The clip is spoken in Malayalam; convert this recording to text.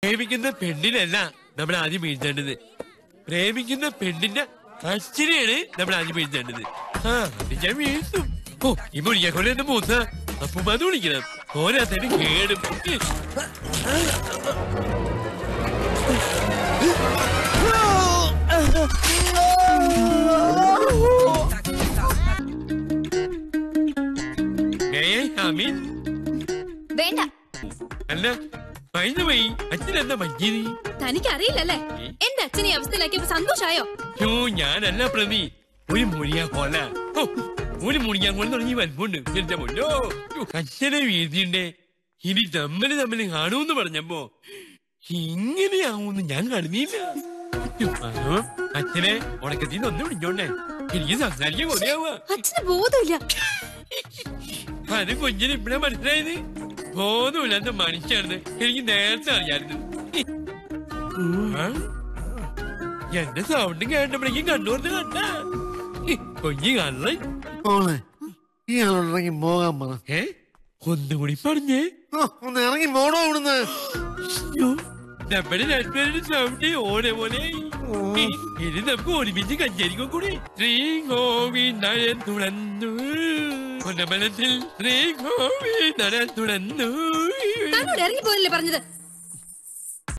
പ്രേമിക്കുന്ന പെണ്ണിനല്ല നമ്മൾ ആദ്യം വീഴ്ത്തേണ്ടത് പ്രേമിക്കുന്ന പെണ്ണിന്റെ അച്ഛനെയാണ് നമ്മൾ ആദ്യം വീഴ്ത്തേണ്ടത് ആ അത് ഞാൻ വീഴ്ത്തും ഓ ഈ മുടിയാക്കൊള്ള എന്റെ മൂത്ത അപ്പം അത് വിളിക്കണം ഓരോരുത്തരും കേടും ഏയ് അമീൻ വേണ്ട അല്ല മൈന വൈ അച്ഛനെന്താ മഞ്ഞിനി തനിക്ക് അറിയില്ലല്ലേ എന്റെ അച്ഛനെ ഈ അവസ്ഥയിലാക്കിയപ്പോ സന്തോഷായോ യോ ഞാനല്ല പ്രതി ഒരു മുറിയാ കൊല ഓ, ഒരു മുറിയാൻ കൊണ്ട് തുടങ്ങി വൻപുണ്ട് എന്റെ മുന്നോ യ്യോ, അച്ഛനെ വീതിയുണ്ടേ ഇനി തമ്മില് തമ്മില് കാണൂന്ന് പറഞ്ഞപ്പോ ഇങ്ങനെയാവൂന്ന് ഞാൻ കാണുന്നില്ല യ്യോ, അതോ, അച്ഛനെ ഉണക്കത്തിൽ നിന്ന് ഒന്ന് വിളിച്ചോണ്ടേ എനിക്ക് സംസാരിക്കാൻ കൊതിയാവാ അച്ഛന് ബോധമില്ല അത് കുഞ്ഞിന് ഇപ്പഴാ മനസ്സിലായത് ബോധമില്ലാത്ത മനുഷ്യാണെന്ന് എനിക്ക് നേരത്തെ അറിയായിരുന്നു ആ? എന്റെ സൗണ്ട് കേട്ടപ്പോഴേക്കും കണ്ണൂർന്ന് കണ്ട കുഞ്ഞി കള്ള മോളെ ഇയാളോട് ഇറങ്ങി പോകാൻ പറ ഏ ഒന്നുകൂടി പറഞ്ഞേ ഓ, ഒന്ന് ഇറങ്ങി പോടോ ഇവിടുന്ന് യ്യോ, നമ്മുടെ രണ്ടുപേരുടെ സൗണ്ട് ഓനെ പോലെ ഇനി നമുക്ക് ഒരുമിച്ച് കഞ്ചേരിക്കും കൂടി ശ്രീകോവിന്ദൻ തുളന്നു പൊന്നമ്പലത്തിൽ ശ്രീകോവിന്ദൻ തുളന്നു തന്നോട് ഇറങ്ങി പോയല്ലേ പറഞ്ഞത്